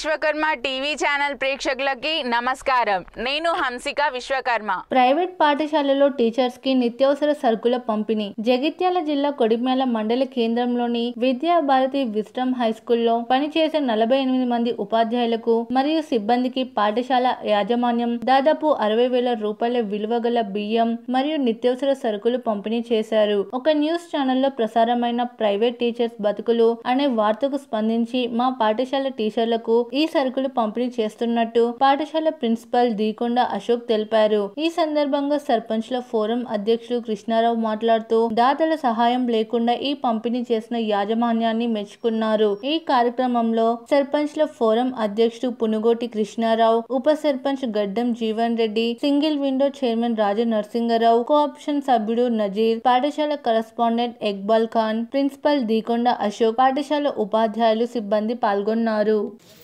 Vishwakarma TV channel ప్రేక్షకులకి నమస్కారం నేను హంసిక విశ్వకర్మ ప్రైవేట్ పాఠశాలలో టీచర్స్ కి నిత్యావసర సరుకుల పంపిణీ జగిత్యాల జిల్లా కొడిమ్యాల మండల కేంద్రంలోని విద్యా భారతి విస్టమ్ హై స్కూల్లో పనిచేసే నలభై ఎనిమిది మంది ఉపాధ్యాయులకు మరియు సిబ్బందికి పాఠశాల యాజమాన్యం దాదాపు అరవై వేల రూపాయల విలువ గల బియ్యం మరియు నిత్యావసర సరుకులు పంపిణీ చేశారు ఒక న్యూస్ ఛానల్లో ప్రసారమైన ప్రైవేట్ టీచర్స్ బతుకులు అనే వార్తకు స్పందించి మా పాఠశాల టీచర్లకు ఈ సరుకులు పంపిణీ చేస్తున్నట్టు పాఠశాల ప్రిన్సిపల్ దీకొండ అశోక్ తెలిపారు ఈ సందర్భంగా సర్పంచ్ల ఫోరం అధ్యక్షుడు కృష్ణారావు మాట్లాడుతూ దాతల సహాయం లేకుండా ఈ పంపిణీ చేసిన యాజమాన్యాన్ని మెచ్చుకున్నారు ఈ కార్యక్రమంలో సర్పంచ్ల ఫోరం అధ్యక్షుడు పునుగోటి కృష్ణారావు ఉప sarpanch Gaddam Jeevan Reddy single window chairman Raju Narasingarao cooption సభ్యుడు నజీర్ పాఠశాల కరస్పాండెంట్ ఎక్బాల్ ఖాన్ ప్రిన్సిపల్ దీకొండ అశోక్ పాఠశాల ఉపాధ్యాయులు సిబ్బంది పాల్గొన్నారు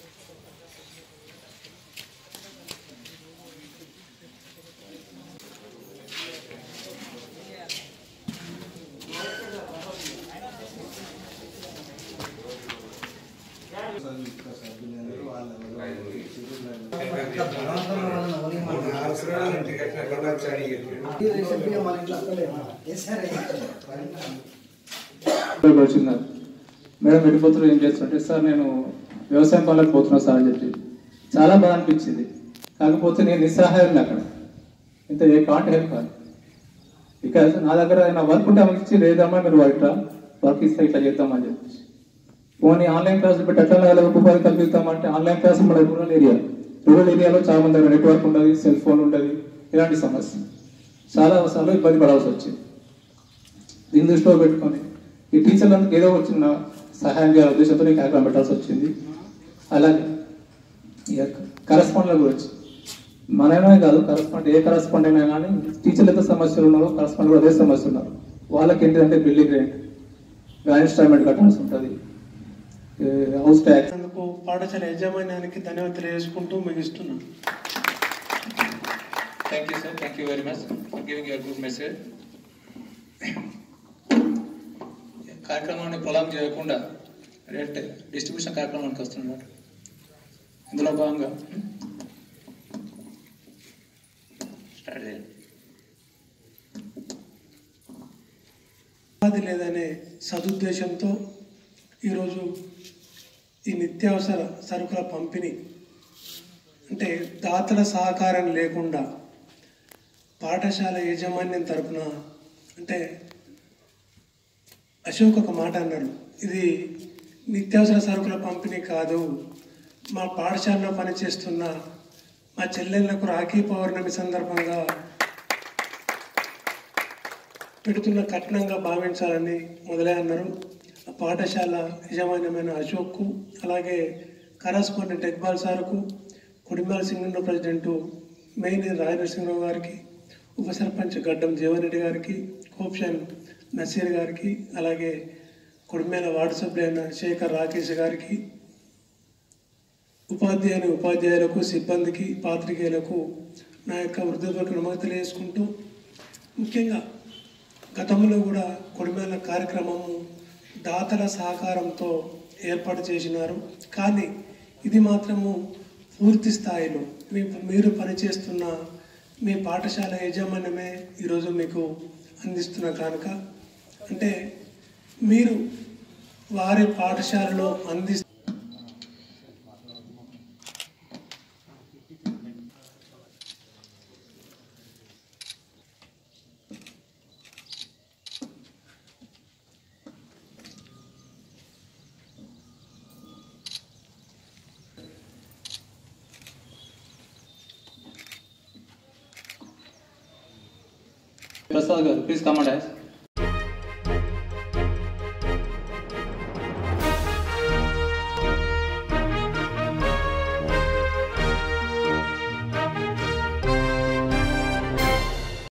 ఇక్కడికి వచ్చింది మేడం వెళ్ళిపోతున్నారు ఏం చేస్తుంటే సార్ నేను వ్యవసాయం పనులకు పోతున్నా సార్ అని చెప్పి చాలా బాగా అనిపించింది కాకపోతే నేను నిస్సహాయం అక్కడ ఇంత ఏ కాంట్ హెల్ప్ కాదు ఇక నా దగ్గర నా వర్క్ ఉంటే ఆమెకి ఇచ్చి లేదమ్మా మీరు ఇట్లా వర్క్ ఇస్తే ఇట్లా చేద్దామని చెప్పి పోనీ ఆన్లైన్ క్లాసులు పెట్టి ఎట్లా వాళ్ళకి ఉపాధి కల్పిస్తామంటే ఆన్లైన్ క్లాసులు మన రూరల్ ఏరియా రూరల్ ఏరియాలో చాలా మంది దగ్గర నెట్వర్క్ ఉండదు సెల్ ఫోన్ ఉండదు ఇలాంటి సమస్య చాలా అవసరాలు ఇబ్బంది పడాల్సి వచ్చింది దీన్ని దృష్టిలో పెట్టుకొని ఈ టీచర్లందరికీ ఏదో ఒక చిన్న సహాయం చేయాల ఉద్దేశంతో ఈ కార్యక్రమం పెట్టాల్సి వచ్చింది అలాగే ఇక కరస్పాండ్ల గురించి మనమే కాదు కరస్పాండ్ ఏ కరస్పాండ్ అయినా కానీ టీచర్లు ఎంత సమస్యలు ఉన్నారో కరస్పాండ్ కూడా అదే సమస్య ఉన్నారు వాళ్ళకి ఏంటంటే బిల్డింగ్ రెంట్ ఇన్స్టాల్మెంట్ కట్టాల్సి ఉంటుంది హౌస్ ట్యాక్స్ అందుకు పాఠశాల యాజమాన్యానికి ధన్యవాదాలు తెలియజేసుకుంటూ ముగిస్తున్నాను thank you sir thank you very much for giving your good message కార్యక్రమాన్ని పొలం చేయకుండా రేట్ డిస్ట్రిబ్యూషన్ కార్యక్రమానికి వస్తున్నారు ఇందులో భాగంగా స్టార్ట్ చేయండి ఉపాధి లేదనే సదుద్దేశంతో ఈరోజు ఈ నిత్యావసర సరుకుల పంపిణీ అంటే దాతల సహకారం లేకుండా పాఠశాల యాజమాన్యం తరపున అంటే అశోక్ ఒక మాట అన్నాడు ఇది నిత్యావసర సరుకుల పంపిణీ కాదు మా పాఠశాలలో పనిచేస్తున్న మా చెల్లెళ్లకు రాఖీ పౌర్ణమి సందర్భంగా పెడుతున్న కఠినంగా భావించాలని మొదలై అన్నారు ఆ పాఠశాల యజమాన్యమైన అశోక్కు అలాగే కరస్పాండెంట్ ఇక్బాల్ సార్కు కుడిమాల సింగంలో ప్రెసిడెంట్ మెయిన్ రాజనరసింహరావు గారికి ఉప సర్పంచ్ గడ్డం జీవన్రెడ్డి గారికి కోప్షన్ నసీర్ గారికి అలాగే కుడిమేల వార్డు సభ్యులైన శేఖర్ రాకేష్ గారికి ఉపాధ్యాయుని ఉపాధ్యాయులకు సిబ్బందికి పాత్రికేయులకు నా యొక్క వృద్ధులకు నమ్మకం తెలియజేసుకుంటూ ముఖ్యంగా గతంలో కూడా కొడిమేల కార్యక్రమము దాతల సహకారంతో ఏర్పాటు చేసినారు కానీ ఇది మాత్రము పూర్తి స్థాయిలో మీ మీరు పనిచేస్తున్న మీ పాఠశాల యాజమాన్యమే ఈరోజు మీకు అందిస్తున్న కానుక అంటే మీరు వారి పాఠశాలలో అంది ప్రసాద్ గారు ప్లీజ్ కమాండ్ యాస్